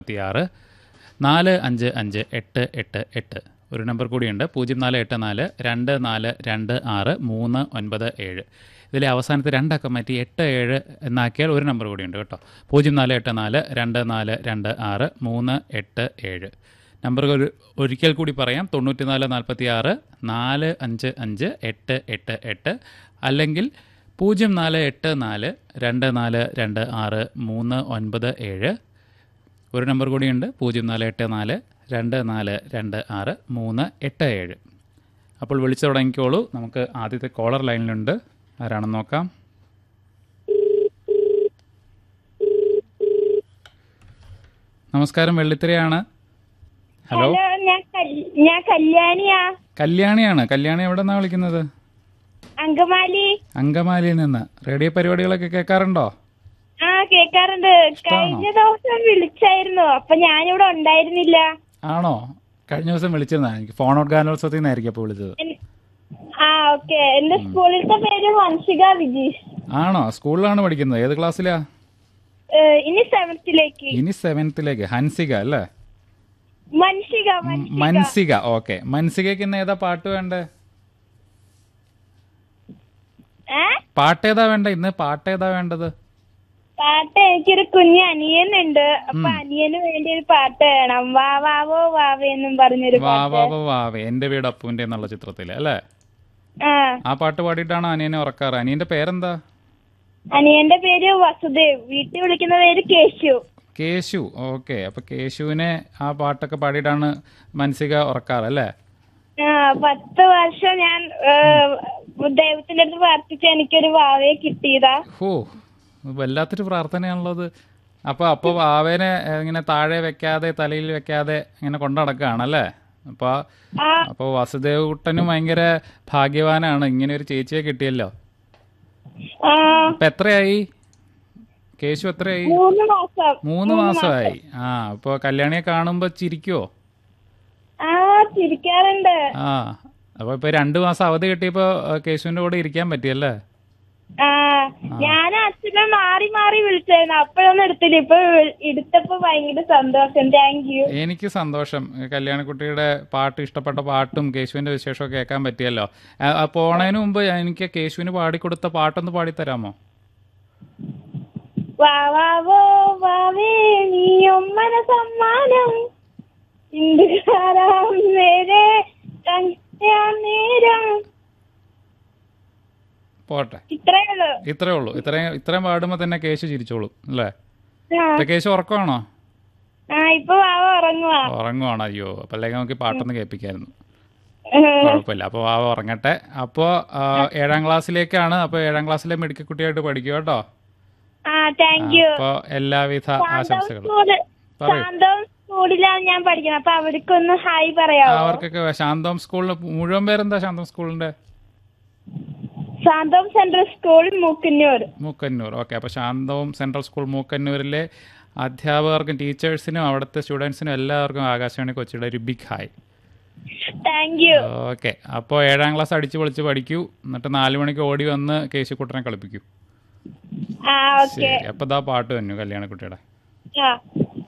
ഇരുപത്തിയാറ് നാല് അഞ്ച് അഞ്ച് എട്ട് എട്ട് എട്ട് ഒരു നമ്പർ കൂടിയുണ്ട് പൂജ്യം നാല് എട്ട് നാല് രണ്ട് നാല് രണ്ട് ആറ് മൂന്ന് ഒൻപത് ഏഴ് ഇതിലെ അവസാനത്തെ രണ്ടക്കം മാറ്റി എട്ട് ഏഴ് എന്നാക്കിയാൽ ഒരു നമ്പർ കൂടിയുണ്ട് കേട്ടോ പൂജ്യം നാല് എട്ട് നാല് രണ്ട് നാല് രണ്ട് ആറ് മൂന്ന് എട്ട് ഏഴ് നമ്പറുകൾ ഒരു- ഒരിക്കൽ കൂടി പറയാം തൊണ്ണൂറ്റി നാല് നാൽപ്പത്തി ആറ് നാല് അഞ്ച് അഞ്ച് എട്ട് എട്ട് എട്ട് അല്ലെങ്കിൽ പൂജ്യം നാല് എട്ട് നാല് രണ്ട് നാല് രണ്ട് ആറ് മൂന്ന് ഒൻപത് ഏഴ് ഒരു നമ്പർ കൂടിയുണ്ട് പൂജ്യം നാല് എട്ട് നാല് രണ്ട് നാല് രണ്ട് ആറ് മൂന്ന് എട്ട് ഏഴ് അപ്പോൾ വിളിച്ചു തുടങ്ങിക്കോളൂ നമുക്ക് ആദ്യത്തെ കോളർ ലൈനിലുണ്ട് ആരാണെന്ന് നോക്കാം നമസ്കാരം വെള്ളിത്തിരയാണ് ഹലോ ഹലോ ഞാൻ കൽ- ഞാൻ കല്യാണിയാ കല്യാണിയാണ് കല്യാണി എവിടെ നിന്നാണ് വിളിക്കുന്നത് അങ്കമാലി അങ്കമാലിയിൽ നിന്ന് റേഡിയോ പരിപാടികളൊക്കെ കേൾക്കാറുണ്ടോ ആ കേക്കാറുണ്ട് കഴിഞ്ഞ ദിവസം വിളിച്ചായിരുന്നു അപ്പൊ ഞാനിവിടെ ഉണ്ടായിരുന്നില്ല ആണോ കഴിഞ്ഞ ദിവസം വിളിച്ചിരുന്നാ എനിക്ക് ഫോൺ ഔട്ട് ഗാനോത്സവത്തിൽ നിന്നായിരിക്കും അപ്പോൾ വിളിച്ചത് എൻ- ആ ഓക്കെ എന്റെ സ്കൂളിലത്തെ പേര് വംശിക വിജീഷ് ആണോ സ്കൂളിലാണ് പഠിക്കുന്നത് ഏത് ക്ലാസ്സിലാ ഏഹ്, ഇനി സെവൻത്തിലേക്ക് ഇനി സെവൻത്തിലേക്ക് ഹൻസിക അല്ലേ മൻഷിക മൻ- മൻസിക ഓക്കെ മൻസികയ്ക്ക് ഇന്ന് ഏതാ പാട്ട് വേണ്ടേ ഏ പാട്ട് ഏതാ വേണ്ട ഇന്ന് പാട്ട് ഏതാ വേണ്ടത് പാട്ട് എനിക്കൊരു കുഞ്ഞ് അനിയനുണ്ട് അപ്പൊ അനിയന് വേണ്ടി ഒരു പാട്ട് വേണം വാ വാവോ വാവേ എന്നും പറഞ്ഞൊരു വാ പാട്ട് വാ വാ വാവേ എന്റെ വീട് അപ്പുവിന്റെ എന്നുള്ള ചിത്രത്തില് അല്ലേ ആ ആ പാട്ട് പാടിയിട്ടാണ് അനിയനെ ഉറക്കാറ് അനിയന്റെ പേരെന്താ അനിയന്റെ പേര് വസുദേവ് വീട്ടിൽ വിളിക്കുന്ന പേര് കേശു കേശു ഓക്കെ അപ്പൊ കേശുവിനെ ആ പാട്ടൊക്കെ പാടിയിട്ടാണ് മൻസിക ഉറക്കാറ് അല്ലേ ആ പത്ത് വർഷം ഞാൻ ഏഹ്, ദൈവത്തിന്റെ അടുത്ത് പ്രാർത്ഥിച്ച് എനിക്കൊരു വാവയെ കിട്ടിയതാ ഹോ വല്ലാത്തൊരു പ്രാർത്ഥനയാണുള്ളത് അപ്പൊ അപ്പൊ വാവേനെ ഏ, ഇങ്ങനെ താഴെ വെക്കാതെ തലയിൽ വെക്കാതെ ഇങ്ങനെ കൊണ്ടു നടക്കുകയാണല്ലേ അപ്പൊ ആ അപ്പൊ വാസുദേവ് കുട്ടനും ഭയങ്കര ഭാഗ്യവാനാണ് ഇങ്ങനെ ഒരു ചേച്ചിയെ കിട്ടിയല്ലോ ആ അപ്പൊ എത്രയായി കേശു എത്രയായി മൂന്ന് മാസം മൂന്ന് മാസമായി ആ അപ്പൊ കല്യാണിയെ കാണുമ്പോ ചിരിക്കുവോ ആ ചിരിക്കാറുണ്ട് ആ അപ്പൊ ഇപ്പൊ രണ്ടു മാസം അവധി കിട്ടിയപ്പോ ഏ, കേശുവിന്റെ കൂടെ ഇരിക്കാൻ പറ്റിയല്ലേ ആ ഞാൻ അച്ഛനെ മാറി മാറി വിളിച്ചായിരുന്നു അപ്പോഴൊന്നും എടുത്തില്ല ഇപ്പൊ വി- എടുത്തപ്പോ ഭയങ്കര സന്തോഷം താങ്ക് യു എനിക്ക് സന്തോഷം കല്യാണക്കുട്ടിയുടെ പാട്ട് ഇഷ്ടപ്പെട്ട പാട്ടും കേശുവിന്റെ വിശേഷമൊക്കെ കേൾക്കാൻ പറ്റിയല്ലോ ആ, ആ, പോണതിന് മുമ്പ് എനിക്ക് കേശുവിന് പാടിക്കൊടുത്ത പാട്ടൊന്ന് പാടിത്തരാമോ വാവാവോ വാവേ നീ ഒമ്മന സമ്മാനം ഇന്ദുകാരാം നേരെ കണ്ടാൻ നേരം പോട്ടെ ഇത്രയേ ഉള്ളൂ ഇത്രേ ഉള്ളൂ ഇത്രയും ഇത്രയും പാടുമ്പോ തന്നെ കേശു ചിരിച്ചോളും അല്ലേ ആ ഇപ്പൊ കേശു ഉറക്കമാണോ ആ ഇപ്പൊ വാവ ഉറങ്ങുവാ ഉറങ്ങുവാണോ അയ്യോ അപ്പൊ അല്ലെങ്കിൽ നമുക്ക് പാട്ടൊന്ന് കേൾപ്പിക്കായിരുന്നു ഏഹ്, കുഴപ്പമില്ല അപ്പോൾ വാവ ഉറങ്ങട്ടെ അപ്പോൾ ഏഴാം ക്ലാസ്സിലേക്കാണ് അപ്പോൾ ഏഴാം ക്ലാസ്സിലെ മെഡിക്കൽ കുട്ടിയായിട്ട് പഠിക്കും കേട്ടോ ആ താങ്ക് യു അപ്പോൾ എല്ലാവിധ ആശംസകളും സ്കൂള് പറയൂ. ശാന്തം സ്കൂളിലാണ് ഞാൻ പഠിക്കുന്നത് അപ്പൊ അവർക്കൊന്ന് ഹായ് പറയാവോ അവർക്കൊക്കെ ശാന്തം സ്കൂളിന് മുഴുവൻ പേരെന്താ ശാന്തം സ്കൂളിന്റെ Shantham central school Mookkunnoor Mookkannoor okay അപ്പോൾ ശാന്തവും സെൻട്രൽ സ്കൂൾ മൂക്കന്നൂരിലെ അധ്യാപകർക്കും ടീച്ചേഴ്സിനും അവിടുത്തെ സ്റ്റുഡൻസിനും എല്ലാവർക്കും ആകാശവാണി കൊച്ചിയുടെ ഒരു big hi thank you okay അപ്പോൾ ഏഴാം ക്ലാസ് അടിച്ചു പൊളിച്ച് പഠിക്കൂ എന്നിട്ട് നാല് മണിക്ക് ഓടി വന്ന് കേശുക്കുട്ടനെ കളിപ്പിക്കൂ ആ ഓക്കെ ശരി അപ്പോൾ ഇതാ പാട്ട് വന്നു കല്യാണക്കുട്ടിയുടെ ആ